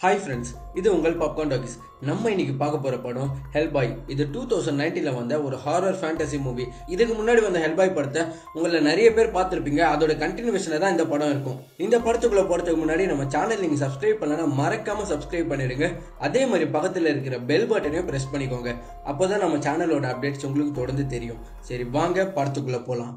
hi friends இது உங்கள் popcorn talkies நம்ம இன்னைக்கு பார்க்க போற படம் ஹெல்பாய் இது டூ தௌசண்ட் நைன்டீனில் வந்த ஒரு ஹாரர் ஃபேண்டசி மூவி இதுக்கு முன்னாடி வந்த ஹெல்பாய் படத்தை உங்களை நிறைய பேர் பார்த்துருப்பீங்க அதோட கண்டினியூஷனில் தான் இந்த படம் இருக்கும் இந்த படத்துக்குள்ள போறதுக்கு முன்னாடி நம்ம சேனல் நீங்கள் சப்ஸ்கிரைப் பண்ணலன்னா மறக்காம சப்ஸ்கிரைப் பண்ணிடுங்க அதே மாதிரி பக்கத்தில் இருக்கிற பெல் பட்டனையும் ப்ரெஸ் பண்ணிக்கோங்க அப்போதான் நம்ம சேனலோட அப்டேட்ஸ் உங்களுக்கு தொடர்ந்து தெரியும் சரி வாங்க படத்துக்குள்ள போகலாம்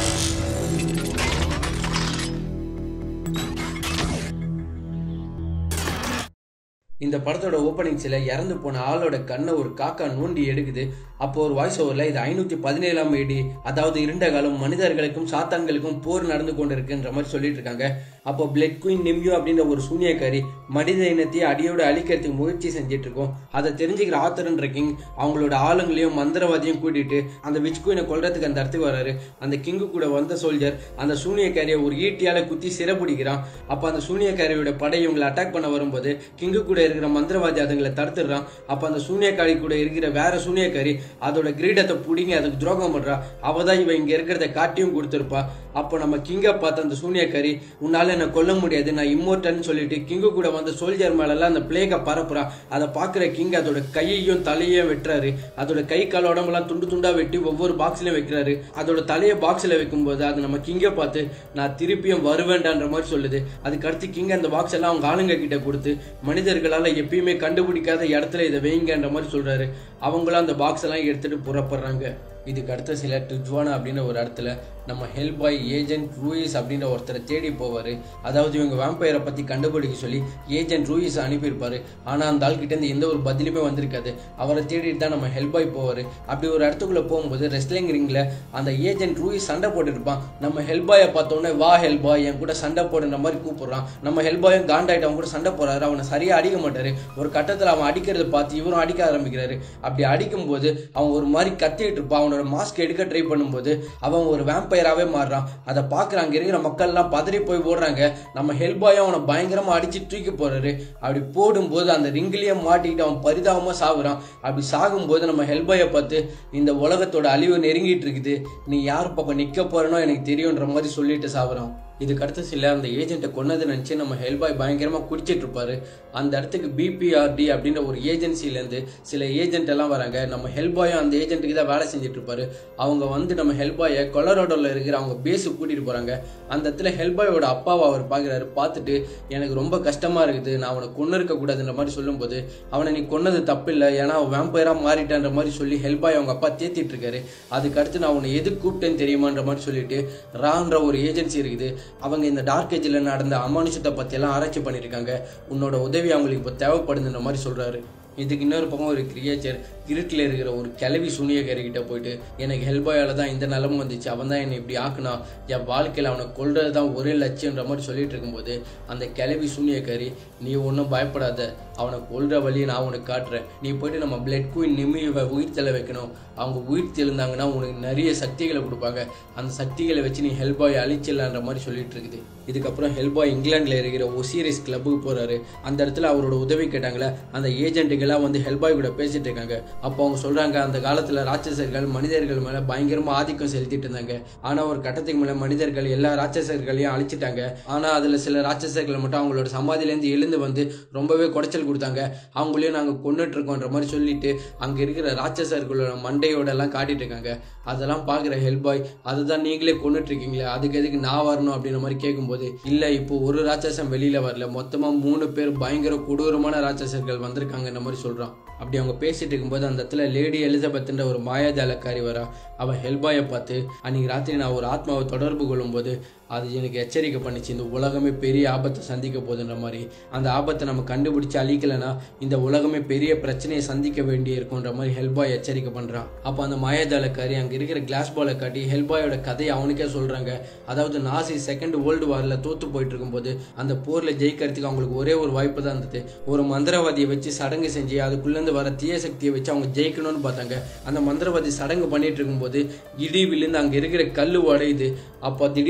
இந்த படத்தோட ஓப்பனிங்ஸில் இறந்து போன ஆளோட கண்ணை ஒரு காக்கா நோண்டி எடுக்குது அப்போ ஒரு வாய்ஸ் ஓவரில் இது ஐநூற்றி பதினேழாம் ஏடி அதாவது இருண்ட காலம் மனிதர்களுக்கும் சாத்தான்களுக்கும் போர் நடந்து கொண்டு இருக்குன்ற மாதிரி சொல்லிட்டு இருக்காங்க அப்போ பிளட் குயின் நிம்யூ அப்படின்ற ஒரு சூனியக்காரி மனித இனத்தையே அடியோடு அழிக்கிறதுக்கு முயற்சி செஞ்சுட்டு இருக்கோம் அதை தெரிஞ்சுக்கிற ஆத்தர்ன்ற கிங் அவங்களோட ஆளுங்களையும் மந்திரவாதியும் கூட்டிட்டு அந்த விச் குயினை கொல்றதுக்கு அந்த இடத்துக்கு வராரு அந்த கிங்கு கூட வந்த சோல்ஜர் அந்த சூனியக்காரியை ஒரு ஈட்டியால குத்தி சிறப்பிடிக்கிறான் அப்போ அந்த சூனியக்காரியோட படை இவங்களை அட்டாக் பண்ண வரும்போது கிங்கு கூட இருக்கிற மந்திரவாதி அதுங்களை தடுத்துடுறான் அப்போ அந்த சூனியக்காரி கூட இருக்கிற வேற சூனியக்காரி அதோட கிரீடத்தை பிடிங்கி அதுக்கு துரோகம் பண்றா அவ தான் இவன் இங்க இருக்கிறத காட்டியும் கொடுத்துருப்பா அப்போ நம்ம கிங்கை பார்த்த அந்த சூனியக்காரி உன்னால என்ன கொல்ல முடியாது நான் இம்மோர்டல்னு சொல்லிட்டு கிங்கு கூட வந்த சோல்ஜர் மேலெல்லாம் அந்த பிளேகை பரப்புறா அதை பார்க்குற கிங் அதோட கையையும் தலையையும் வெட்டுறாரு அதோட கை கால் உடம்பெல்லாம் துண்டு துண்டா வெட்டி ஒவ்வொரு பாக்ஸ்லயும் வைக்கிறாரு அதோட தலையை பாக்ஸ்ல வைக்கும்போது அது நம்ம கிங்கை பார்த்து நான் திருப்பியும் வருவேண்டான்ற மாதிரி சொல்லுது அதுக்கு அடுத்து கிங் அந்த பாக்ஸ் எல்லாம் அவங்க ஆளுங்க கிட்ட கொடுத்து மனிதர்களால எப்பயுமே கண்டுபிடிக்காத இடத்துல இதை வைங்கன்ற மாதிரி சொல்றாரு அவங்களும் அந்த பாக்ஸ் எல்லாம் எடுத்துட்டு புறப்படுறாங்க இதுக்கு அடுத்த சில ட்ரிஜ்வானா அப்படின்ற ஒரு இடத்துல நம்ம ஹெல்ப் பாய் ஏஜென்ட் ரூயிஸ் அப்படின்ற ஒருத்தரை தேடி போவார் அதாவது இவங்க வேம்பயரை பற்றி கண்டுபிடிக்க சொல்லி ஏஜென்ட் ரூயிஸ் அனுப்பியிருப்பாரு ஆனால் அந்த ஆள்கிட்ட இருந்து எந்த ஒரு பதிலுமே வந்திருக்காது அவரை தேடிட்டு தான் நம்ம ஹெல்ப் பாய் போவார் அப்படி ஒரு இடத்துக்குள்ளே போகும்போது ரெஸ்லிங் ரிங்கில் அந்த ஏஜென்ட் ரூயிஸ் சண்டை போட்டுருப்பான் நம்ம ஹெல்ப் பாயை பார்த்தோன்னே வா ஹெல்ப் பாய் என் கூட சண்டை போடுற மாதிரி கூப்பிடுறான் நம்ம ஹெல்ப் பாயும் காண்டாயிட்டு அவன் கூட சண்டை போறாரு அவனை சரியாக அடிக்க மாட்டாரு ஒரு கட்டத்தில் அவன் அடிக்கிறத பார்த்து இவரும் அடிக்க ஆரம்பிக்கிறாரு அப்படி அடிக்கும்போது அவன் ஒரு மாதிரி கத்திட்டு இருப்பான் அவனோட மாஸ்க் எடுக்க ட்ரை பண்ணும்போது அவன் ஒரு வேம்பயராகவே மாறுறான் அதை பார்க்குற அங்கே இருக்கிற மக்கள்லாம் பதறி போய் ஓடுறாங்க நம்ம ஹெல்ப் பாயும் அவனை பயங்கரமாக அடிச்சு தூக்கி போறாரு அப்படி போடும்போது அந்த ரிங்கிலேயே மாட்டிக்கிட்டு அவன் பரிதாபமாக சாகுறான் அப்படி சாகும்போது நம்ம ஹெல்ப் பாயை பார்த்து இந்த உலகத்தோட அழிவு நெருங்கிட்டு இருக்குது நீ யார் பக்கம் நிற்க போறனோ எனக்கு தெரியுன்ற மாதிரி சொல்லிட்டு சாகுறான் இதுக்கு அடுத்து சில அந்த ஏஜென்ட்டை கொன்னதை நினச்சி நம்ம ஹெல்பாய் பயங்கரமாக குடிச்சிட்டு இருப்பாரு அந்த இடத்துக்கு பிபிஆர்டி அப்படின்ற ஒரு ஏஜென்சிலேருந்து சில ஏஜென்ட் எல்லாம் வராங்க நம்ம ஹெல்பாயும் அந்த ஏஜென்ட்டுக்கு தான் வேலை செஞ்சுட்டு இருப்பாரு அவங்க வந்து நம்ம ஹெல்பாயை கொலரோடோவில் இருக்கிற அவங்க பேஸுக்கு கூட்டிகிட்டு போகிறாங்க அந்த இடத்துல ஹெல்பாயோட அப்பாவை அவர் பார்க்குறாரு பார்த்துட்டு எனக்கு ரொம்ப கஷ்டமாக இருக்குது நான் அவனை கொண்டு இருக்கக்கூடாதுன்ற மாதிரி சொல்லும்போது அவனை நீ கொன்னது தப்பு இல்லை ஏன்னா அவன் வேம்பயராக மாறிட்டான்ற மாதிரி சொல்லி ஹெல்பாய் அவங்க அப்பா தேத்திட்டு இருக்காரு அதுக்கு அடுத்து நான் உன்னை எது கூப்பிட்டேன்னு தெரியுமான்ற மாதிரி சொல்லிட்டு ரான்ற ஒரு ஏஜென்சி இருக்குது அவங்க இந்த டார்க் ஏஜில் நடந்த அமானுஷத்தை பற்றியெல்லாம் ஆராய்ச்சி பண்ணியிருக்காங்க உன்னோட உதவி அவங்களுக்கு இப்போ தேவைப்படுதுன்ற மாதிரி சொல்கிறாரு இதுக்கு இன்னொரு பக்கம் ஒரு கிரியேச்சர் இருட்டில் இருக்கிற ஒரு கிளவி சூனியக்காரி கிட்ட போயிட்டு எனக்கு ஹெல்பாயால தான் இந்த நிலம வந்துச்சு அவன் தான் என்னை இப்படி ஆக்குனா என் வாழ்க்கையில் அவனை கொல்றது தான் ஒரே லட்சியன்ற மாதிரி சொல்லிட்டு இருக்கும்போது அந்த கிளவி சூனியக்காரி நீ ஒன்றும் பயப்படாத அவனை கொல்ற வழியை நான் உனக்கு காட்டுறேன் நீ போயிட்டு நம்ம பிளட் குயின் நிமிவை உயிர் தெள வைக்கணும் அவங்க உயிர் தெளிந்தாங்கன்னா உனக்கு நிறைய சக்திகளை கொடுப்பாங்க அந்த சக்திகளை வச்சு நீ ஹெல்பாய் அழிச்சிடலான்ற மாதிரி சொல்லிட்டு இருக்குது இதுக்கப்புறம் ஹெல்பாய் இங்கிலாண்டில் இருக்கிற ஒசீரிஸ் கிளப்புக்கு போகிறாரு அந்த இடத்துல அவரோட உதவி கேட்டாங்களே அந்த ஏஜென்ட்டுகள்லாம் வந்து ஹெல்பாய் கூட பேசிட்டு இருக்காங்க அப்போ அவங்க சொல்கிறாங்க அந்த காலத்தில் ராட்சசர்கள் மனிதர்கள் மேலே பயங்கரமாக ஆதிக்கம் செலுத்திட்டு இருந்தாங்க ஆனால் ஒரு கட்டத்துக்கு மேலே மனிதர்கள் எல்லா ராட்சசர்களையும் அழிச்சிட்டாங்க ஆனால் அதில் சில ராட்சசர்கள் மட்டும் அவங்களோட சமாதியிலேருந்து எழுந்து வந்து ரொம்பவே குடைச்சல் கொடுத்தாங்க அவங்களையும் நாங்கள் கொண்டுட்டு இருக்கோன்ற மாதிரி சொல்லிட்டு அங்கே இருக்கிற ராட்சசர்களோட மண்டையோட எல்லாம் காட்டிட்டு இருக்காங்க அதெல்லாம் பார்க்குற ஹெல்பாய் அதுதான் நீங்களே கொண்டுட்டு இருக்கீங்களே அதுக்கு எதுக்கு நான் வரணும் அப்படின்ற மாதிரி கேட்கும்போது இல்லை இப்போ ஒரு ராட்சசம் வெளியில் வரல மொத்தமாக மூணு பேர் பயங்கர கொடூரமான ராட்சசர்கள் வந்திருக்காங்கன்ற மாதிரி சொல்கிறான் அப்படி அவங்க பேசிட்டு இருக்கும்போது அந்த இடத்துல லேடி எலிசபெத்ன்ற ஒரு மாயாஜாலக்காரி வரா அவன் ஹெல்பாயை பார்த்து அன்னைக்கு ராத்திரி நான் ஒரு ஆத்மாவை தொடர்பு கொள்ளும்போது அது எனக்கு எச்சரிக்கை பண்ணிச்சு இந்த உலகமே பெரிய ஆபத்தை சந்திக்க போகுதுன்ற மாதிரி அந்த ஆபத்தை நம்ம கண்டுபிடிச்சு அழிக்கலைன்னா இந்த உலகமே பெரிய பிரச்சனையை சந்திக்க வேண்டி இருக்குன்ற மாதிரி ஹெல்பாய் எச்சரிக்கை பண்ணுறான் அப்போ அந்த மாயாஜாலக்காரி அங்கே இருக்கிற கிளாஸ் பாலை காட்டி ஹெல்பாயோட கதையை அவனுக்கே சொல்கிறாங்க அதாவது நாசி செகண்ட் வேர்ல்டு வாரில் தோத்து போயிட்டு இருக்கும்போது அந்த போரில் ஜெயிக்கிறதுக்கு அவங்களுக்கு ஒரே ஒரு வாய்ப்பு தான் இருந்தது ஒரு மந்திரவாதியை வச்சு சடங்கு செஞ்சு அதுக்குள்ளேருந்து வர தீய சக்தியை வச்சு அவங்க ஜெயிக்கணும்னு பார்த்தாங்க அந்த மந்திரவாதி சடங்கு பண்ணிட்டு இருக்கும்போது இடி விழுந்து அங்கே இருக்கிற கல் உடையுது அப்போ திடீர்னு அந்த இடத்துல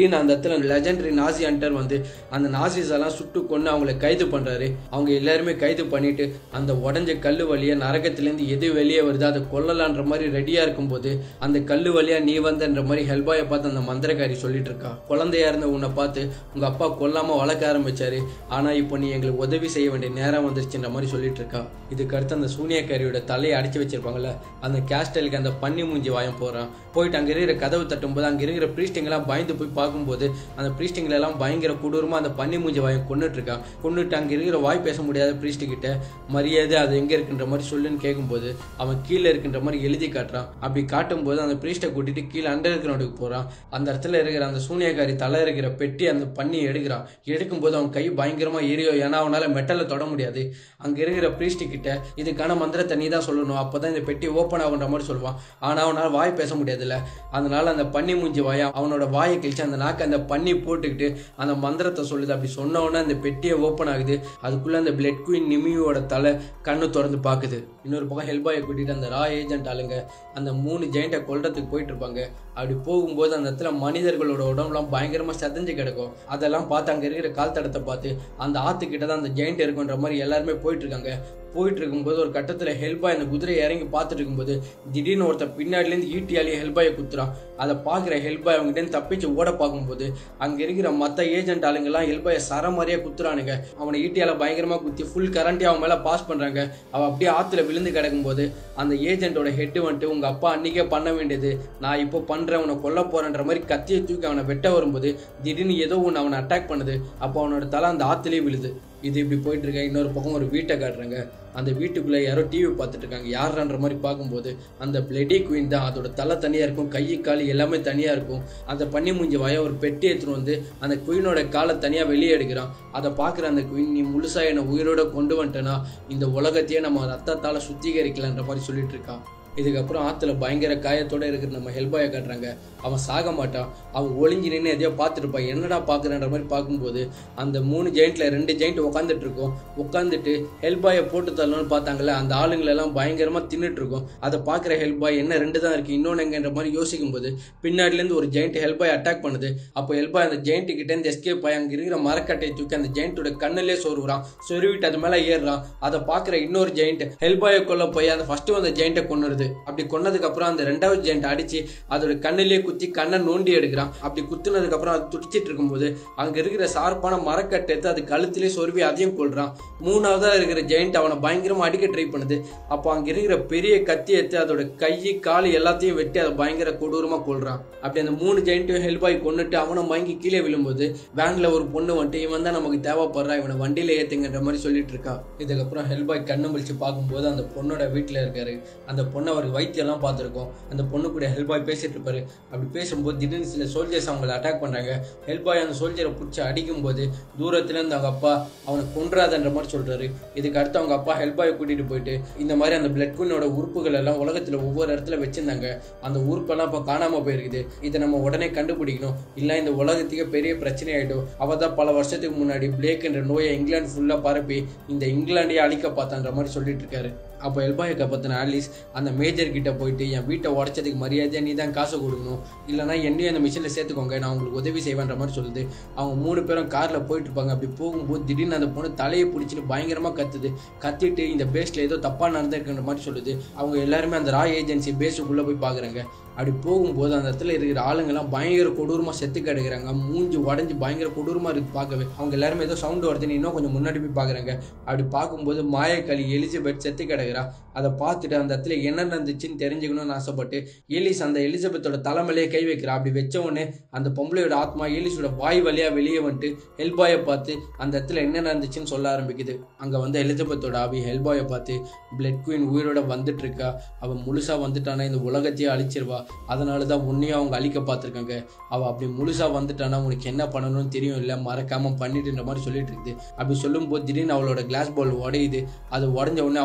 இடத்துல லெஜண்டரி நாசி ஹண்டர் வந்து அந்த நாசிஸ் எல்லாம் சுட்டு கொண்டு அவங்கள கைது பண்றாரு அவங்க எல்லாருமே கைது பண்ணிட்டு அந்த உடஞ்ச கல்லு வழியா நரகத்திலேருந்து எது வெளியே வருது அதை கொல்லலான்ற மாதிரி ரெடியா இருக்கும்போது அந்த கல்லு வழியா நீ வந்தன்ற மாதிரி ஹெல்பாயை பார்த்து அந்த மந்திரக்காரி சொல்லிட்டு இருக்கா குழந்தையா இருந்த உன்னை பார்த்து உங்க அப்பா கொல்லாம வளர்க்க ஆரம்பிச்சாரு ஆனா இப்போ நீ எங்களுக்கு உதவி செய்ய வேண்டிய நேரம் வந்துருச்சுன்ற மாதிரி சொல்லிட்டு இருக்கா இதுக்கு அடுத்து அந்த சூனியக்காரியோட தலையை அடிச்சு வச்சிருப்பாங்கல்ல அந்த கேஸ்டலுக்கு அந்த பன்னி மூஞ்சி வாயம் போறான் போயிட்டு அங்க இருக்கிற கதவு தட்டும்போது அங்க இருக்கிற பிரீஸ்டிங்கெல்லாம் பயந்து போய் பார்க்கும்போது அந்த பிரீஸ்டிங்களை எல்லாம் பயங்கர கொடூரமா அந்த பன்னி மூஞ்சி வாயம் கொண்டுட்டு இருக்கான் கொண்டுட்டு அங்க இருக்கிற வாய் பேச முடியாத பிரீஸ்ட் கிட்ட மரியாதை அது எங்க இருக்குன்ற மாதிரி சொல்லுன்னு கேட்கும்போது அவன் கீழே இருக்கின்ற மாதிரி எழுதி காட்டுறான் அப்படி காட்டும்போது அந்த பிரீஸ்ட்டை கூட்டிட்டு கீழே அண்டர் கிரவுண்டுக்கு போறான் அந்த இடத்துல இருக்கிற அந்த சூனியக்காரி தலை இருக்கிற பெட்டி அந்த பண்ணி எடுக்கிறான் எடுக்கும்போது அவன் கை பயங்கரமா எரியும் ஏன்னா அவனால மெட்டலை தொட முடியாது அங்க இருக்கிற பிரீஸ்ட் கிட்ட இதுக்கான மந்திரத்தை நீ தான் சொல்லணும் அப்பதான் இந்த பெட்டி ஓப்பன் ஆகுன்ற மாதிரி சொல்லுவான் ஆனா அவனால வாய் பேச முடியாதுல்ல அதனால அந்த பன்னி மூஞ்சி வாயா அவனோட வாயை கிழிச்சு அந்த நாக்கு அந்த பண்ணி போட்டுக்கிட்டு அந்த மந்திரத்தை சொல்லுது அப்படி சொன்ன உடனே அந்த பெட்டியை ஓப்பன் ஆகுது அதுக்குள்ள அந்த பிளட் குயின் நிமியோட தலை கண்ணு திறந்து பார்க்குது இன்னொரு பக்கம் ஹெல்பாயை கூட்டிட்டு அந்த ரா ஏஜென்ட் ஆளுங்க அந்த மூணு ஜெயிண்ட்டை கொல்றதுக்கு போயிட்டு இருப்பாங்க அப்படி போகும்போது அந்த இடத்துல மனிதர்களோட உடம்புலாம் பயங்கரமா செதஞ்சு கிடக்கும் அதெல்லாம் பார்த்து அங்க இருக்கிற கால் தடத்தை பார்த்து அந்த ஆத்துக்கிட்ட தான் அந்த ஜெயிண்ட் இருக்குன்ற மாதிரி எல்லாருமே போயிட்டு இருக்காங்க போயிட்டு இருக்கும்போது ஒரு கட்டத்துல ஹெல்பாய் அந்த குதிரையை இறங்கி பார்த்துட்டு இருக்கும்போது திடீர்னு ஒருத்தர் பின்னாடிலேருந்து ஈட்டியாலேயே ஹெல்பாயை குத்துறான் அதை பார்க்குற ஹெல்பாய் அவங்ககிட்ட தப்பிச்சு ஓட பார்க்கும்போது அங்க இருக்கிற மற்ற ஏஜென்ட் ஆளுங்கெல்லாம் ஹெல்பாயை சரமாரியா குத்துறானுங்க அவனை ஈட்டியால பயங்கரமா குத்தி ஃபுல் கரண்ட்டே அவன் மேல பாஸ் பண்றாங்க அவன் அப்படியே ஆத்துல விழுந்து கிடக்கும்போது அந்த ஏஜென்ட்டோட ஹெட் வந்துட்டு உங்க அப்பா அன்னைக்கே பண்ண வேண்டியது நான் இப்போ பண்றேன் உன்னை கொல்ல போறேன்ற மாதிரி கத்தியை தூக்கி அவனை வெட்ட வரும்போது திடீர்னு ஏதோ ஒன்று அவனை அட்டாக் பண்ணுது அப்போ அவனோட தலை அந்த ஆத்துலயே விழுது இது இப்படி போயிட்டு இருக்க இன்னொரு பக்கம் ஒரு வீட்டை காட்டுறாங்க அந்த வீட்டுக்குள்ள யாரோ டிவி பார்த்துட்டு இருக்காங்க யாருன்ற மாதிரி பார்க்கும்போது அந்த பிளடி குயின் தான் அதோட தலை தனியா இருக்கும் கை கால் எல்லாமே தனியா இருக்கும் அந்த பன்னி மூஞ்சி வாய ஒரு பெட்டி எடுத்துட்டு வந்து அந்த குயினோட காலை தனியா வெளியே எடுக்கிறான் அதை பார்க்குற அந்த குயின் நீ முழுசா என்னை உயிரோட கொண்டு வந்துட்டேன்னா இந்த உலகத்தையே நம்ம ரத்தத்தால சுத்திகரிக்கலான்ற மாதிரி சொல்லிட்டு இருக்கான் இதுக்கப்புறம் ஆத்துல பயங்கர காயத்தோட இருக்கிற நம்ம ஹெல்பாயை காட்டுறாங்க அவன் சாக மாட்டான் அவன் ஒளிஞ்சு நின்று எதையோ பார்த்துட்டு இருப்பான் என்னடா பார்க்குறன்ற மாதிரி பார்க்கும்போது அந்த மூணு ஜெயிண்ட்ல ரெண்டு ஜெயிண்ட் உட்காந்துட்டு இருக்கும் உட்காந்துட்டு ஹெல்பாயை போட்டு தள்ளணும்னு பார்த்தாங்கல்ல அந்த ஆளுங்களை எல்லாம் பயங்கரமா தின்னுட்டு இருக்கும் அதை பார்க்குற ஹெல்பாய் என்ன ரெண்டு தான் இருக்கு இன்னொன்று எங்கன்ற மாதிரி யோசிக்கும் போது பின்னாடிலேருந்து ஒரு ஜெயிண்ட் ஹெல்பாய் அட்டாக் பண்ணுது அப்போ ஹெல்பாய் அந்த ஜெயிண்ட் கிட்ட இருந்து எஸ்கேப் ஆகி அங்க இருக்கிற மரக்கட்டையை தூக்கி அந்த ஜெயிண்டோட கண்ணிலே சொருகுறான் சொருவிட்டு அது மேல ஏறுறான் அதை பார்க்குற இன்னொரு ஜெயிண்ட் ஹெல்பாயை கொல்ல போய் அந்த ஃபர்ஸ்ட் வந்த ஜெயிண்ட்டை கொன்னுருது அப்படி கொன்னதுக்கு அப்புறம் அந்த ரெண்டாவது ஜெயிண்ட் அடிச்சு அதோட கண்ணிலே குத்தி கண்ணை நோண்டி எடுக்கிறான் அப்படி குத்துனதுக்கு அப்புறம் அது துடிச்சிட்டு இருக்கும்போது அங்க இருக்கிற சார்பான மரக்கட்டை எடுத்து அது கழுத்திலே சொருவி அதையும் கொள்றான் மூணாவதா இருக்கிற ஜெயிண்ட் அவனை பயங்கரமா அடிக்க ட்ரை பண்ணுது அப்போ அங்க இருக்கிற பெரிய கத்தி எடுத்து அதோட கை கால் எல்லாத்தையும் வெட்டி அதை பயங்கர கொடூரமா கொள்றான் அப்படி அந்த மூணு ஜெயிண்ட்டையும் ஹெல்பாய் கொண்டுட்டு அவனை வாங்கி கீழே விழும்போது வேன்ல ஒரு பொண்ணு வந்துட்டு இவன் தான் நமக்கு தேவைப்படுறா இவனை வண்டியில ஏத்துங்கன்ற மாதிரி சொல்லிட்டு இருக்கா இதுக்கப்புறம் ஹெல்பாய் கண்ணு முழிச்சு பார்க்கும்போது அந்த பொண்ணோட வீட்டுல இருக்காரு அந்த பொண்ணு அவருக்கு வைத்தியம்லாம் பார்த்துருக்கோம் அந்த பொண்ணு கூட ஹெல்பாய் பேசிட்டு இருப்பாரு அப்படி பேசும்போது திடீர்னு சில சோல்ஜர்ஸ் அவங்களை அட்டாக் பண்றாங்க ஹெல்பாய் அந்த சோல்ஜரை பிடிச்சி அடிக்கும்போது தூரத்துல இருந்து அவங்க அப்பா அவனை கொன்றாதன்ற மாதிரி சொல்றாரு இதுக்கு அடுத்து அவங்க அப்பா ஹெல்பாயை கூட்டிட்டு போயிட்டு இந்த மாதிரி அந்த பிளட் குயினோட உறுப்புகள் எல்லாம் உலகத்துல ஒவ்வொரு இடத்துல வச்சிருந்தாங்க அந்த உறுப்பெல்லாம் இப்போ காணாம போயிருக்குது இதை நம்ம உடனே கண்டுபிடிக்கணும் இல்ல இந்த உலகத்துக்கே பெரிய பிரச்சனை ஆயிடும் அவ தான் பல வருஷத்துக்கு முன்னாடி பிளேக் என்ற நோயை இங்கிலாந்து ஃபுல்லா பரப்பி இந்த இங்கிலாண்டையே அழிக்க பார்த்தான்ற மாதிரி சொல்லிட்டு இருக்காரு அப்போ எல்பாயை காப்பாற்றின ஆலிஸ் அந்த மேஜர் கிட்ட போயிட்டு என் வீட்டை உடச்சதுக்கு மரியாதையாக நீ தான் காசு கொடுக்கணும் இல்லைனா என்னையும் அந்த மிஷினில் சேர்த்துக்கோங்க நான் உங்களுக்கு உதவி செய்வேன்ற மாதிரி சொல்லுது அவங்க மூணு பேரும் காரில் போயிட்டு இருப்பாங்க அப்படி போகும்போது திடீர்னு அந்த பொண்ணு தலையை பிடிச்சிட்டு பயங்கரமாக கத்துது கத்திட்டு இந்த பேஸில் ஏதோ தப்பாக நடந்திருக்குன்ற மாதிரி சொல்லுது அவங்க எல்லாருமே அந்த ரா ஏஜென்சி பேஸுக்குள்ளே போய் பார்க்குறாங்க அப்படி போகும்போது அந்த இடத்துல இருக்கிற ஆளுங்கெல்லாம் பயங்கர கொடூரமாக செத்து கிடக்குறாங்க மூஞ்சி உடஞ்சி பயங்கர கொடூரமாக இருக்கு பார்க்கவே அவங்க எல்லாருமே ஏதோ சவுண்டு வருதுன்னு இன்னும் கொஞ்சம் முன்னாடி போய் பார்க்குறாங்க அப்படி பார்க்கும்போது மாயக்களி எலிசபெத் செத்து கிடக்குறா அதை பார்த்துட்டு அந்த இடத்துல என்ன நடந்துச்சுன்னு தெரிஞ்சுக்கணும்னு ஆசைப்பட்டு எலிஸ் அந்த எலிசபெத்தோட தலைமையிலேயே கை வைக்கிறா அப்படி வச்ச உடனே அந்த பொம்பளையோட ஆத்மா எலிஸோட வாய் வழியா வெளியே வந்துட்டு ஹெல்பாயை பார்த்து அந்த இடத்துல என்ன நடந்துச்சுன்னு சொல்ல ஆரம்பிக்குது அங்கே வந்து எலிசபெத்தோட ஆவி ஹெல்பாயை பார்த்து பிளட் குயின் உயிரோட வந்துட்டு இருக்கா அவன் முழுசா வந்துட்டானா இந்த உலகத்தையே அழிச்சிருவா அதனால தான் உன்னையும் அவங்க அழிக்க பார்த்துருக்காங்க அவள் அப்படி முழுசா வந்துட்டானா உனக்கு என்ன பண்ணணும்னு தெரியும் இல்லை மறக்காம பண்ணிட்டுன்ற மாதிரி சொல்லிட்டு இருக்குது அப்படி சொல்லும்போது திடீர்னு அவளோட கிளாஸ் பால் உடையுது அது உடஞ்ச உடனே அவளோட ஆத்மா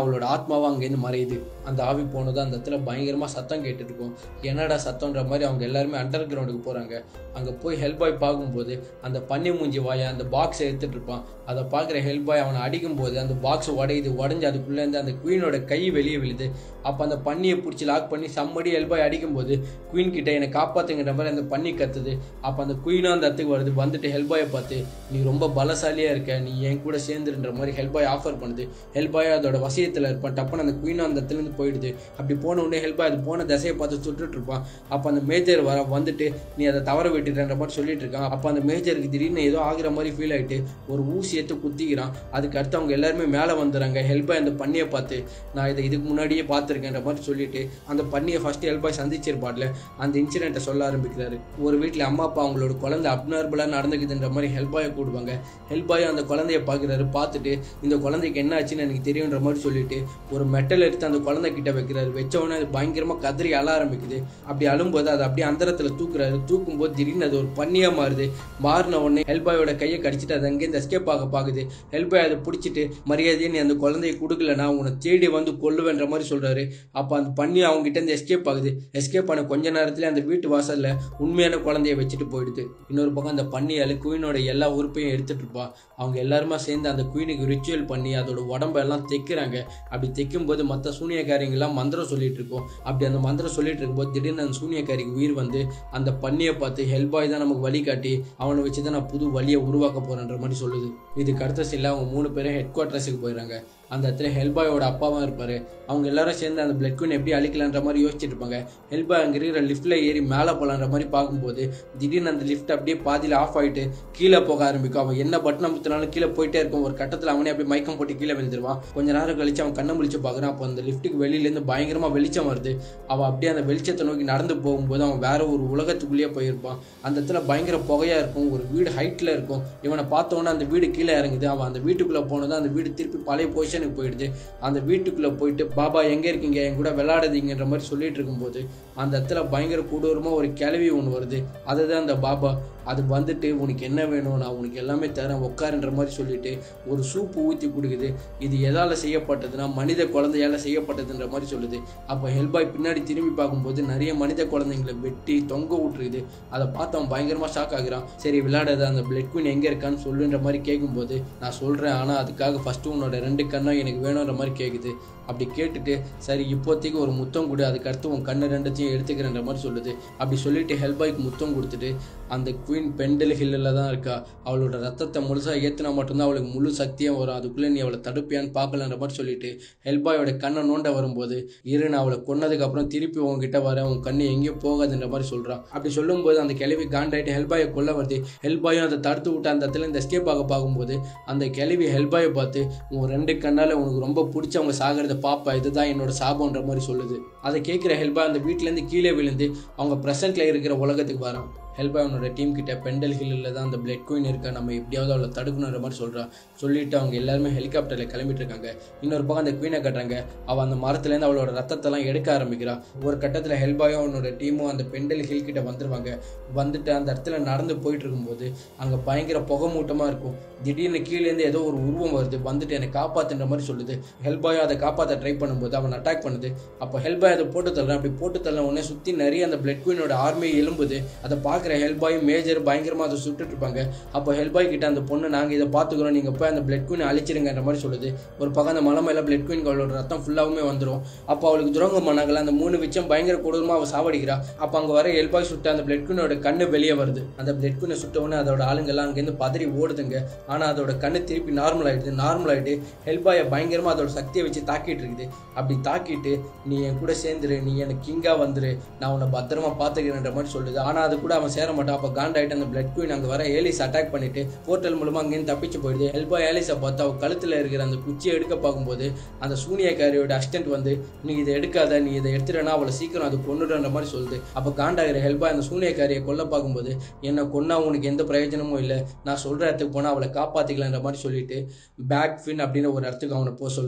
ஆத்மாவா அங்கேருந்து மறையுது அந்த ஆவி போனது அந்த இடத்துல பயங்கரமா சத்தம் கேட்டுட்டு இருக்கும் என்னடா சத்தம்ன்ற மாதிரி அவங்க எல்லாருமே அண்டர் கிரவுண்டுக்கு போறாங்க அங்க போய் ஹெல்ப் பாய் பார்க்கும்போது அந்த பன்னி மூஞ்சி வாயை அந்த பாக்ஸை எடுத்துட்டு இருப்பான் அதை பார்க்குற ஹெல்ப் பாய் அவனை அடிக்கும்போது அந்த பாக்ஸ் உடையுது உடஞ்சி அதுக்குள்ளே இருந்து அந்த குயினோட கை வெளியே விழுது அப்போ அந்த பன்னியை பிடிச்சி லாக் பண்ணி சம்மடி ஹெல்ப் பாய் அடிக்கும்போது குயின் கிட்ட என்னை காப்பாத்துங்கிற மாதிரி அந்த பன்னி கத்துது அப்போ அந்த குயினும் அந்த இடத்துக்கு வருது வந்துட்டு ஹெல்ப் பாயை பார்த்து நீ ரொம்ப பலசாலியா இருக்க நீ என் கூட சேர்ந்துருன்ற மாதிரி ஹெல்ப் பாய் ஆஃபர் பண்ணுது ஹெல்ப் பாய் அதோட வசியத்தில் இருப்பான் டப்புன்னு அந்த குயினும் அந்த இடத்துல இருந்து போயிடுது அப்படி போன உடனே ஹெல்ப் பாய் அது போன திசையை பார்த்து சுட்டுட்டு இருப்பான் அப்போ அந்த மேஜர் வர வந்துட்டு நீ அதை தவற விட்டுட்டன்ற மாதிரி சொல்லிட்டு இருக்கான் அப்போ அந்த மேஜருக்கு திடீர்னு ஏதோ ஆகிற மாதிரி ஃபீல் ஆயிட்டு ஒரு ஊசி எடுத்து குத்திக்கிறான் அதுக்கு அடுத்து அவங்க எல்லாருமே மேலே வந்துடுறாங்க ஹெல்ப் பாய் அந்த பண்ணியை பார்த்து நான் இதை இதுக்கு முன்னாடியே பார்த்துருக்கேன்ற மாதிரி சொல்லிட்டு அந்த பண்ணியை ஃபர்ஸ்ட் ஹெல்ப் பாய் சந்திச்சிருப்பாட்ல அந்த இன்சிடென்ட்டை சொல்ல ஆரம்பிக்கிறாரு ஒரு வீட்டில் அம்மா அப்பா அவங்களோட குழந்தை அப்நார்மலாக நடந்துக்குதுன்ற மாதிரி ஹெல்ப் பாயை கூடுவாங்க ஹெல்ப் பாய் அந்த குழந்தைய பார்க்குறாரு பார்த்துட்டு இந்த குழந்தைக்கு என்ன ஆச்சுன்னு எனக்கு தெரியுன்ற மாதிரி சொல்லிட்டு ஒரு மெட்டல் எடுத்து அந்த குழந்தை கிட்ட வைக்கிறாரு வச்ச உடனே அது பயங்கரமாக கதறி அழ ஆரம்பிக்குது அப்படி அழும்போது அது அப்படியே அந்தரத்தில் தூக்குறாரு தூக்கும்போது திடீர்னு அது ஒரு பண்ணியாக மாறுது மாறின உடனே ஹெல்பாயோட கையை கடிச்சிட்டு அது அங்கேருந்து எஸ்கேப் ஆக பார்க்குது ஹெல்பாய் அதை பிடிச்சிட்டு மரியாதையை நீ அந்த குழந்தையை கொடுக்கலனா உன்னை தேடி வந்து கொல்லுவேன்ற மாதிரி சொல்றாரு அப்போ அந்த பண்ணி அவங்க கிட்ட இருந்து எஸ்கேப் ஆகுது எஸ்கேப் ஆன கொஞ்ச நேரத்துல அந்த வீட்டு வாசல்ல உண்மையான குழந்தைய வச்சுட்டு போயிடுது இன்னொரு பக்கம் அந்த பண்ணியால குயினோட எல்லா உறுப்பையும் எடுத்துட்டு இருப்பா அவங்க எல்லாருமா சேர்ந்து அந்த குயினுக்கு ரிச்சுவல் பண்ணி அதோட உடம்பெல்லாம் தைக்கிறாங்க அப்படி தைக்கும் போது மற்ற சூனியக்காரிங்கெல்லாம் மந்திரம் சொல்லிட்டு இருக்கோம் அப்படி அந்த மந்திரம் சொல்லிட்டு இருக்கும்போது திடீர்னு அந்த சூனியக்காரிக்கு உயிர் வந்து அந்த பண்ணியை பார்த்து ஹெல்பாய் தான் நமக்கு வழிகாட்டி அவனை வச்சு தான் நான் புது வழியை உருவாக்க போறேன்ற மாதிரி சொல்லுது இதுக்கு அடுத்த சில அவங்க மூணு பேரும் ஹெட் குவார்ட்டர்ஸுக்கு போயிடுறாங்க அந்த இடத்துல ஹெல்பாயோட அப்பாவும் இருப்பாரு அவங்க எல்லாரும் சேர்ந்து அந்த பிளட் குயின் எப்படி அழிக்கலான்ற மாதிரி யோசிச்சுட்டு இருப்பாங்க ஹெல்பாய் அங்கே இருக்கிற லிஃப்ட்ல ஏறி மேலே போலான்ற மாதிரி பார்க்கும்போது திடீர்னு அந்த லிஃப்ட் அப்படியே பாதியில் ஆஃப் ஆயிட்டு கீழே போக ஆரம்பிக்கும் அவன் என்ன பட்டன் அமுத்தினாலும் கீழே போயிட்டே இருக்கும் ஒரு கட்டத்தில் அவனே அப்படியே மயக்கம் போட்டு கீழே விழுந்துருவான் கொஞ்ச நேரம் கழிச்சு அவன் கண்ணை முழிச்சு பார்க்குறான் அப்போ அந்த லிஃப்ட்டுக்கு வெளியிலேருந்து பயங்கரமா வெளிச்சம் வருது அவன் அப்படியே அந்த வெளிச்சத்தை நோக்கி நடந்து போகும்போது அவன் வேற ஒரு உலகத்துக்குள்ளேயே போயிருப்பான் அந்த இடத்துல பயங்கர புகையா இருக்கும் ஒரு வீடு ஹைட்ல இருக்கும் இவனை பார்த்தோன்னே அந்த வீடு கீழே இறங்குது அவன் அந்த வீட்டுக்குள்ள போனதும் அந்த வீடு திருப்பி பழைய பொசிஷனுக்கு போயிடுது அந்த வீட்டுக்குள்ள போயிட்டு பாபா எங்க இருக்கீங்க என் கூட விளையாடுதீங்கன்ற மாதிரி சொல்லிட்டு இருக்கும்போது அந்த இடத்துல பயங்கர கொடூரமா ஒரு கிளவி ஒன்று வருது அதுதான் அந்த பாபா அது வந்துட்டு உனக்கு என்ன வேணும் நான் உனக்கு எல்லாமே தரேன் உட்காருன்ற மாதிரி சொல்லிட்டு ஒரு சூப்பு ஊற்றி கொடுக்குது இது எதால செய்யப்பட்டதுன்னா மனித குழந்தையால செய்யப்பட்டதுன்ற மாதிரி சொல்லுது அப்போ ஹெல்பாய் பின்னாடி திரும்பி பார்க்கும்போது நிறைய மனித குழந்தைங்களை வெட்டி தொங்க விட்டுருக்குது அதை பார்த்து அவன் பயங்கரமா ஷாக் ஆகுறான் சரி விளையாடாத அந்த பிளட் குயின் எங்க இருக்கான்னு சொல்லுன்ற மாதிரி கேட்கும்போது நான் சொல்றேன் ஆனா அதுக்காக ஃபர்ஸ்ட் உன்னோட ரெண்டு கண்ணும் எனக்கு வேணுன்ற மாதிரி கேட்குது அப்படி கேட்டுட்டு சரி இப்போதைக்கு ஒரு முத்தம் கொடு அதுக்கு அடுத்து உன் கண்ணு ரெண்டத்தையும் எடுத்துக்கிறேன்ற மாதிரி சொல்லுது அப்படி சொல்லிட்டு ஹெல்பாய்க்கு முத்தம் கொடுத்துட்டு அந்த குயின் பெண்டல் ஹில்லில் தான் இருக்கா அவளோட ரத்தத்தை முழுசாக ஏற்றினா மட்டும்தான் அவளுக்கு முழு சக்தியாக வரும் அதுக்குள்ளே நீ அவளை தடுப்பியான்னு பார்க்கலன்ற மாதிரி சொல்லிட்டு ஹெல்பாயோட கண்ணை நோண்ட வரும்போது இரு நான் அவளை கொன்னதுக்கு அப்புறம் திருப்பி உன்கிட்ட வரேன் உன் கண்ணு எங்கேயும் போகாதுன்ற மாதிரி சொல்கிறான் அப்படி சொல்லும்போது அந்த கிளவி காண்டாயிட்டு ஹெல்பாயை கொல்ல வருது ஹெல்பாயும் அதை தடுத்து விட்டு அந்த இடத்துல இந்த எஸ்கேப் ஆக பார்க்கும்போது அந்த கிளவி ஹெல்பாயை பார்த்து உன் ரெண்டு கண்ணால் உனக்கு ரொம்ப பிடிச்சவங்க சாகிறத பாப்பா இதுதான் என்னோட சாபம்ன்ற மாதிரி சொல்லுது அதை கேட்குற ஹெல்பா அந்த வீட்டிலேருந்து கீழே விழுந்து அவங்க ப்ரெசென்ட்ல இருக்கிற உலகத்துக்கு வரான் ஹெல்பா அவனோட டீம் கிட்ட பெண்டல் ஹில்லில் தான் அந்த பிளட் குயின் இருக்கா நம்ம எப்படியாவது அவளை தடுக்கணுன்ற மாதிரி சொல்றா சொல்லிட்டு அவங்க எல்லாருமே ஹெலிகாப்டரில் கிளம்பிட்டு இருக்காங்க இன்னொரு பக்கம் அந்த குயினை கட்டுறாங்க அவள் அந்த மரத்துலேருந்து அவளோட ரத்தத்தெல்லாம் எடுக்க ஆரம்பிக்கிறா ஒரு கட்டத்தில் ஹெல்பாயும் அவனோட டீமும் அந்த பெண்டல் ஹில் கிட்ட வந்துருவாங்க வந்துட்டு அந்த இடத்துல நடந்து போயிட்டு இருக்கும்போது அங்கே பயங்கர புகை மூட்டமாக இருக்கும் திடீர்னு கீழேருந்து ஏதோ ஒரு உருவம் வருது வந்துட்டு என்னை காப்பாத்துன்ற மாதிரி சொல்லுது ஹெல்பாயும் அதை காப்பாற்ற ட்ரை பண்ணும்போது அவன் அட்டாக் பண்ணுது அப்போ ஹெல்பாய் அதை போட்டு தள்ளுறான் அப்படி போட்டு தள்ள உடனே சுற்றி நிறைய அந்த பிளட் குயினோட ஆர்மி எலும்புது அதை பார்க்குற ஹெல்பாய் மேஜர் பயங்கரமாக அதை சுட்டுட்டு இருப்பாங்க அப்போ ஹெல்பாய் கிட்ட அந்த பொண்ணு நாங்கள் இதை பார்த்துக்குறோம் நீங்கள் போய் அந்த பிளட் குயினை அழிச்சிருங்கன்ற மாதிரி சொல்லுது ஒரு பக்கம் அந்த மலை மேலே பிளட் குயின் அவளோட ரத்தம் ஃபுல்லாகவுமே வந்துடும் அப்போ அவளுக்கு துரோகம் பண்ணாங்கல்ல அந்த மூணு விச்சம் பயங்கர கொடூரமாக அவள் சாவடிக்கிறா அப்போ அங்கே வர ஹெல்பாய் சுட்டு அந்த பிளட் குயினோட கண்ணு வெளியே வருது அந்த பிளட் குயினை சுட்ட உடனே அதோட ஆளுங்கெல்லாம் அங்கேருந்து பதறி ஓடுதுங்க ஆனால் அதோட கண்ணு திருப்பி நார்மல் ஆயிடுது நார்மல் ஆயிட்டு ஹெல்பாயை பயங்கரமாக அதோட சக்தியை வச்சு தாக்கிட்டு இருக்குது அப்படி தாக்கிட்டு நீ என் கூட சேர்ந்துரு நீ எனக்கு கிங்கா வந்துரு நான் உன்னை பத்திரமா பார்த்துக்கிறேன்ற மாதிரி சொல்லுது ஆனால் அது கூட அவன் சேர மாட்டான் அப்போ காண்டாயிட்டு அந்த பிளட் குயின் அங்கே வர ஏலிஸ் அட்டாக் பண்ணிட்டு போர்ட்டல் மூலமாக அங்கேருந்து தப்பிச்சு போயிடுது ஹெல்பா ஏலிஸை பார்த்து அவள் கழுத்தில் இருக்கிற அந்த குச்சியை எடுக்க பார்க்கும்போது அந்த சூனியக்காரியோட அசிஸ்டன்ட் வந்து நீ இதை எடுக்காத நீ இதை எடுத்துட்டனா அவளை சீக்கிரம் அது கொண்டுடுன்ற மாதிரி சொல்லுது அப்போ காண்டாகிற ஹெல்பா அந்த சூனியக்காரியை கொல்ல பார்க்கும்போது என்னை கொன்னா உனக்கு எந்த பிரயோஜனமும் இல்லை நான் சொல்கிற இடத்துக்கு போனால் அவளை காப்பாற்றிக்கலான்ற மாதிரி சொல்லிட்டு பேக் ஃபின் அப்படின்னு ஒரு இடத்துக்கு அவனை போக சொல்லுது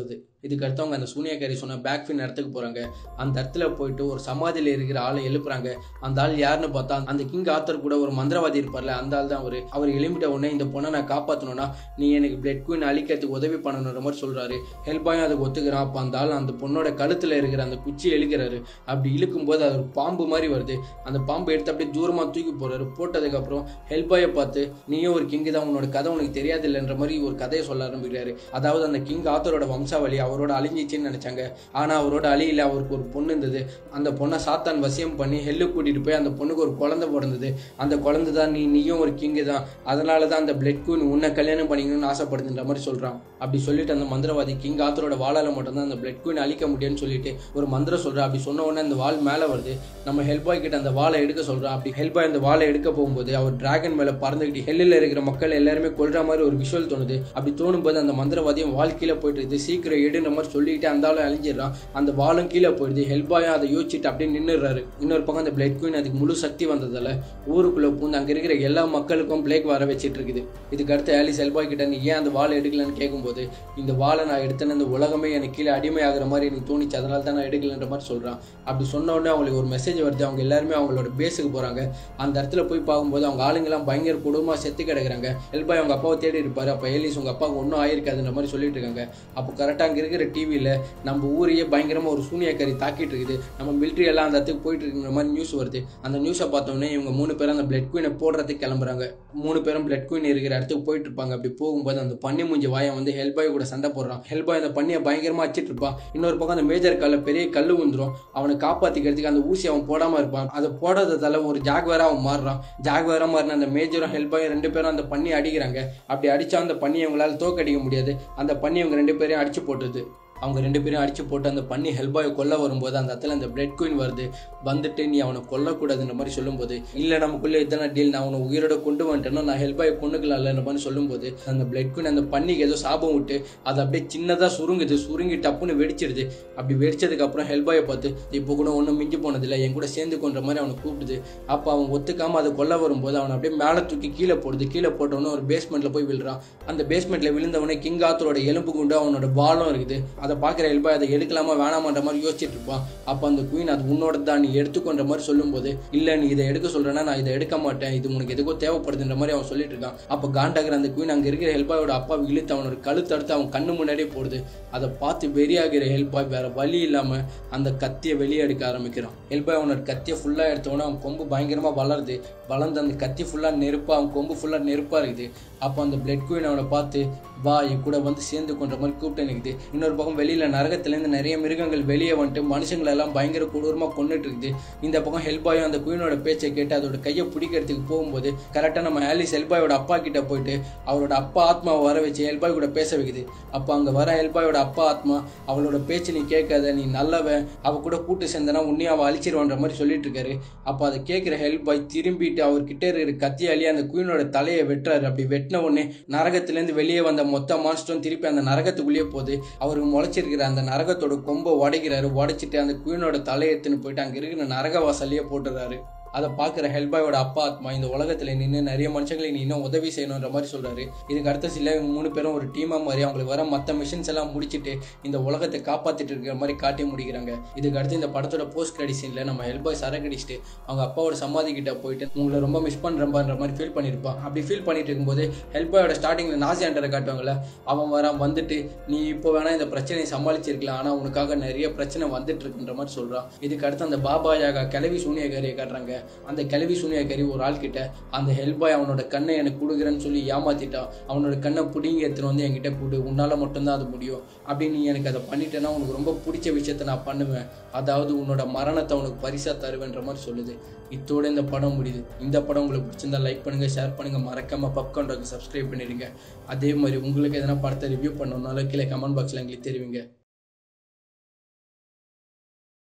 இதுக்கு அடுத்தவங்க அந்த சூனியக்காரி சொன்ன பேக் ஃபின் இடத்துக்கு போகிறாங்க அந்த இடத்துல போயிட்டு ஒரு சமாதியில் இருக்கிற ஆளை எழுப்புறாங்க அந்த ஆள் யாருன்னு பார்த்தா அந்த கிங் ஆத்தர் கூட ஒரு மந்திரவாதி இருப்பார்ல அந்த ஆள் தான் அவர் அவர் எழும்பிட்ட உடனே இந்த பொண்ணை நான் காப்பாற்றணும்னா நீ எனக்கு பிளட் குயின் அழிக்கிறதுக்கு உதவி பண்ணணுன்ற மாதிரி சொல்கிறாரு ஹெல்பாயும் அதுக்கு ஒத்துக்கிறான் அப்போ அந்த ஆள் அந்த பொண்ணோட கழுத்தில் இருக்கிற அந்த குச்சி இழுக்கிறாரு அப்படி இழுக்கும்போது அது ஒரு பாம்பு மாதிரி வருது அந்த பாம்பு எடுத்து அப்படியே தூரமாக தூக்கி போடுறாரு போட்டதுக்கப்புறம் ஹெல்பாயை பார்த்து நீயும் ஒரு கிங்கு தான் உன்னோட கதை உனக்கு தெரியாது இல்லைன்ற மாதிரி ஒரு கதையை சொல்ல ஆரம்பிக்கிறாரு அதாவது அந்த கிங் ஆத்தரோட வம்சாவளி அவரோட அழிஞ்சிச்சுன்னு நினைச்சாங்க ஆனால் அவரோட அழியில அவருக்கு ஒரு பொண்ணு இருந்தது அந்த பொண்ணை சாத்தான் வசியம் பண்ணி ஹெல்லு கூட்டிட்டு போய் அந்த பொண்ணுக்கு ஒரு குழந்தை பிறந்தது அந்த குழந்தை தான் நீ நீயும் ஒரு கிங்கு தான் அதனால தான் அந்த பிளட் குயின் உன்னை கல்யாணம் பண்ணிக்கணும்னு ஆசைப்படுதுன்ற மாதிரி சொல்றான் அப்படி சொல்லிட்டு அந்த மந்திரவாதி கிங் ஆத்தரோட வாளால மட்டும்தான் அந்த பிளட் குயின் அழிக்க முடியும்னு சொல்லிட்டு ஒரு மந்திரம் சொல்றா அப்படி சொன்ன உடனே அந்த வாள் மேலே வருது நம்ம ஹெல்பாய் கிட்ட அந்த வாளை எடுக்க சொல்றான் அப்படி ஹெல்பாய் அந்த வாளை எடுக்க போகும்போது அவர் டிராகன் மேல பறந்துக்கிட்டு ஹெல்லில் இருக்கிற மக்கள் எல்லாருமே கொல்ற மாதிரி ஒரு விஷுவல் தோணுது அப்படி தோணும்போது அந்த மந்திரவாதியும் வால் கீழே போயிட்டு இருக்குது சீக்கிரம் எடுன்ற மாதிரி சொல்லிட்டு அந்த ஆளும் அழிஞ்சிடறான் அந்த வாளும் கீழே போயிடுது ஹெல்பாயும் அதை யோசிச்சுட்டு அப்படியே நின்றுறாரு இன்னொரு பக்கம் அந்த பிளட் குயின் அதுக்கு முழு சக்தி வந்ததால ஊருக்குள்ள பூந்து அங்க இருக்கிற எல்லா மக்களுக்கும் பிளேக் வர வச்சிட்டு இருக்குது இதுக்கு அடுத்து ஆலிஸ் ஹெல்பாய் கிட்ட நீ ஏன் அந்த வாளை எடுக்கலன்னு கேட்கும்போது இந்த வாளை நான் எடுத்தேன்னு இந்த உலகமே எனக்கு கீழே அடிமையாகிற மாதிரி எனக்கு தோணிச்சு அதனால தான் நான் எடுக்கலன்ற மாதிரி சொல்றான் அப்படி சொன்ன உடனே அவங்களுக்கு ஒரு மெசேஜ் வருது அவங்க எல்லாருமே அவங்களோட பேஸுக்கு போறாங்க அந்த இடத்துல போய் பார்க்கும்போது அவங்க ஆளுங்கெல்லாம் பயங்கர குடும்பமா செத்து கிடக்குறாங்க ஹெல்பாய் அவங்க அப்பாவை தேடி இருப்பாரு அப்போ ஏலிஸ் உங்க அப்பாவுக்கு ஒன்றும் ஆயிருக்காதுன்ற மாதிரி சொல்லிட்டு இருக்காங்க அப்போ கரெக்டாக அங்கே இருக்கிற டிவியில் நம்ம ஊரையே பயங்கரமா ஒரு சூனியக்காரி தாக்கிட்டு இருக்குது நம்ம மிலிட்ரி எல்லாம் அந்த இடத்துக்கு போயிட்டு இருக்கிற மாதிரி நியூஸ் வருது அந்த நியூஸை பார்த்தோன்னே இவங்க மூணு பேரும் அந்த பிளட் குயினை போடுறதுக்கு கிளம்புறாங்க மூணு பேரும் பிளட் குயின் இருக்கிற இடத்துக்கு போயிட்டு இருப்பாங்க அப்படி போகும்போது அந்த பண்ணி மூஞ்சி வாயம் வந்து ஹெல்பாய் கூட சண்டை போடுறான் ஹெல்பாய் அந்த பண்ணியை பயங்கரமா வச்சிட்டு இருப்பான் இன்னொரு பக்கம் அந்த மேஜர் கால பெரிய கல்லு வந்துடும் அவனை காப்பாத்திக்கிறதுக்கு அந்த ஊசி அவன் போடாம இருப்பான் அதை போடாததால ஒரு ஜாக்வேரா அவன் மாறுறான் ஜாக்வேரா மாறின அந்த மேஜரும் ஹெல்பாயும் ரெண்டு பேரும் அந்த பண்ணி அடிக்கிறாங்க அப்படி அடிச்சா அந்த பண்ணி அவங்களால தோக்கடிக்க முடியாது அந்த பண்ணி அவங்க ரெண்டு பேரையும் அடிச்சு போட்டுது அவங்க ரெண்டு பேரும் அடிச்சு போட்டு அந்த பண்ணி ஹெல்பாயை கொல்ல வரும்போது அந்த இடத்துல அந்த பிளட் குயின் வருது வந்துட்டு நீ அவனை கொல்லக்கூடாதுன்ற மாதிரி சொல்லும்போது இல்லை நமக்குள்ளே இத்தனை டீல் நான் அவனை உயிரோட கொண்டு வந்துட்டேன்னா நான் ஹெல்பாயை கொண்டுக்கலாம்ன்ற மாதிரி சொல்லும்போது அந்த பிளட் குயின் அந்த பண்ணிக்கு ஏதோ சாபம் விட்டு அது அப்படியே சின்னதாக சுருங்குது சுருங்கி டப்புன்னு வெடிச்சிடுது அப்படி வெடிச்சதுக்கு அப்புறம் ஹெல்பாயை பார்த்து இப்போ கூட ஒன்றும் மிஞ்சி போனதில்லை என் கூட சேர்ந்து கொன்ற மாதிரி அவனை கூப்பிடுது அப்போ அவன் ஒத்துக்காம அதை கொல்ல வரும்போது அவனை அப்படியே மேலே தூக்கி கீழே போடுது கீழே போட்டவொன்னே ஒரு பேஸ்மெண்ட்ல போய் விழுறான் அந்த பேஸ்மெண்ட்ல விழுந்தவனே கிங் ஆத்தரோட எலும்பு குண்டு அவனோட பாலம் இருக்குது அதை பார்க்குற எல்பாய் அதை எடுக்கலாமா வேணாமான்ற மாதிரி யோசிச்சுட்டு இருப்பான் அப்போ அந்த குயின் அது உன்னோட தான் நீ எடுத்துக்கொன்ற மாதிரி சொல்லும்போது இல்லை நீ இதை எடுக்க சொல்றேன்னா நான் இதை எடுக்க மாட்டேன் இது உனக்கு எதுக்கோ தேவைப்படுதுன்ற மாதிரி அவன் சொல்லிட்டு இருக்கான் அப்போ காண்டாகிற அந்த குயின் அங்கே இருக்கிற ஹெல்பாயோட அப்பா இழுத்து அவனோட கழுத்து அடுத்து அவன் கண்ணு முன்னாடியே போடுது அதை பார்த்து வெறியாகிற ஹெல்பாய் வேற வழி இல்லாம அந்த கத்தியை வெளியே எடுக்க ஆரம்பிக்கிறான் ஹெல்பாய் அவனோட கத்தியை ஃபுல்லா எடுத்தவொடனே அவன் கொம்பு பயங்கரமா வளருது வளர்ந்து அந்த கத்தி ஃபுல்லா நெருப்பா அவன் கொம்பு ஃபுல்லா நெருப்பா இருக்குது அப்போ அந்த பிளட் குயின் அவனை பார்த்து வா என் கூட வந்து சேர்ந்து கொண்ட மாதிரி கூப்பிட்டு நிற்குது இன்னொரு பக்கம் வெளியில நரகத்திலேருந்து நிறைய மிருகங்கள் வெளியே வந்துட்டு மனுஷங்களை எல்லாம் பயங்கர கொடூரமா கொண்டுட்டு இருக்குது இந்த பக்கம் ஹெல்பாயும் அந்த குயினோட பேச்சை கேட்டு அதோட கையை பிடிக்கிறதுக்கு போகும்போது கரெக்டாக நம்ம ஆலிஸ் ஹெல்பாயோட அப்பா கிட்ட போயிட்டு அவரோட அப்பா ஆத்மாவை வர வச்சு ஹெல்பாய் கூட பேச வைக்குது அப்போ அங்கே வர ஹெல்பாயோட அப்பா ஆத்மா அவளோட பேச்சு நீ கேட்காத நீ நல்லவன் அவ கூட கூட்டு சேர்ந்தனா உன்னையும் அவள் அழிச்சிருவான்ற மாதிரி சொல்லிட்டு இருக்காரு அப்போ அதை கேட்குற ஹெல்பாய் திரும்பிட்டு அவர்கிட்ட இருக்கிற கத்தியாலேயே அந்த குயினோட தலையை வெட்டுறாரு அப்படி வெட்டின உடனே நரகத்திலேருந்து வெளியே வந்த மொத்த மான்ஸ்டரும் திருப்பி அந்த நரகத்துக்குள்ளேயே போகுது அவருக்கு முளைச்சிருக்கிற அந்த நரகத்தோட கொம்பை உடைக்கிறாரு உடைச்சிட்டு அந்த குயினோட தலையை எடுத்துன்னு போயிட்டு அங்கே இருக்கிற நரக வாசல்லையே போட்டுறாரு அதை பார்க்குற ஹெல்பாயோட அப்பா ஆத்மா இந்த உலகத்தில் நின்று நிறைய மனுஷங்களை நீ இன்னும் உதவி செய்யணுன்ற மாதிரி சொல்றாரு இதுக்கு அடுத்த சில இவங்க மூணு பேரும் ஒரு டீமாக மாதிரி அவங்களுக்கு வர மற்ற மிஷின்ஸ் எல்லாம் முடிச்சுட்டு இந்த உலகத்தை காப்பாற்றிட்டு இருக்கிற மாதிரி காட்டி முடிக்கிறாங்க இதுக்கு அடுத்து இந்த படத்தோட போஸ்ட் கிரெடிட் சீனில் நம்ம ஹெல்பாய் சரக்கடிச்சிட்டு அவங்க அப்பாவோட சமாதி கிட்ட போயிட்டு உங்களை ரொம்ப மிஸ் பண்ணுறப்பான்ற மாதிரி ஃபீல் பண்ணியிருப்பான் அப்படி ஃபீல் பண்ணிட்டு இருக்கும்போது ஹெல்பாயோட ஸ்டார்டிங்கில் நாசி ஆண்டரை காட்டுவாங்கல்ல அவன் வரான் வந்துட்டு நீ இப்போ வேணா இந்த பிரச்சனையை சமாளிச்சிருக்கலாம் ஆனால் உனக்காக நிறைய பிரச்சனை வந்துட்டு இருக்குன்ற மாதிரி சொல்றான் இதுக்கு அடுத்து அந்த பாபா யாகா கிளவி சூனியக்காரியை காட்டுறாங்க அந்த கிளவி சூனியக்காரி ஒரு ஆள் கிட்ட அந்த ஹெல்பாய் அவனோட கண்ணை எனக்கு கொடுக்குறேன்னு சொல்லி ஏமாத்திட்டான் அவனோட கண்ணை பிடிங்கி எடுத்துன்னு வந்து என்கிட்ட கொடு உன்னால மட்டும்தான் அது முடியும் அப்படின்னு நீ எனக்கு அதை பண்ணிட்டேன்னா உனக்கு ரொம்ப பிடிச்ச விஷயத்த நான் பண்ணுவேன் அதாவது உன்னோட மரணத்தை உனக்கு பரிசா தருவேன்ற மாதிரி சொல்லுது இத்தோட இந்த படம் முடியுது இந்த படம் உங்களுக்கு பிடிச்சிருந்தா லைக் பண்ணுங்க ஷேர் பண்ணுங்க மறக்காம பப்கான்டாக்கு சப்ஸ்கிரைப் பண்ணிடுங்க அதே மாதிரி உங்களுக்கு எதனா படத்தை ரிவ்யூ பண்ணணும்னாலும் கீழே கமெண்ட் பாக்ஸ்ல எங்களுக்கு தெரிவிங்க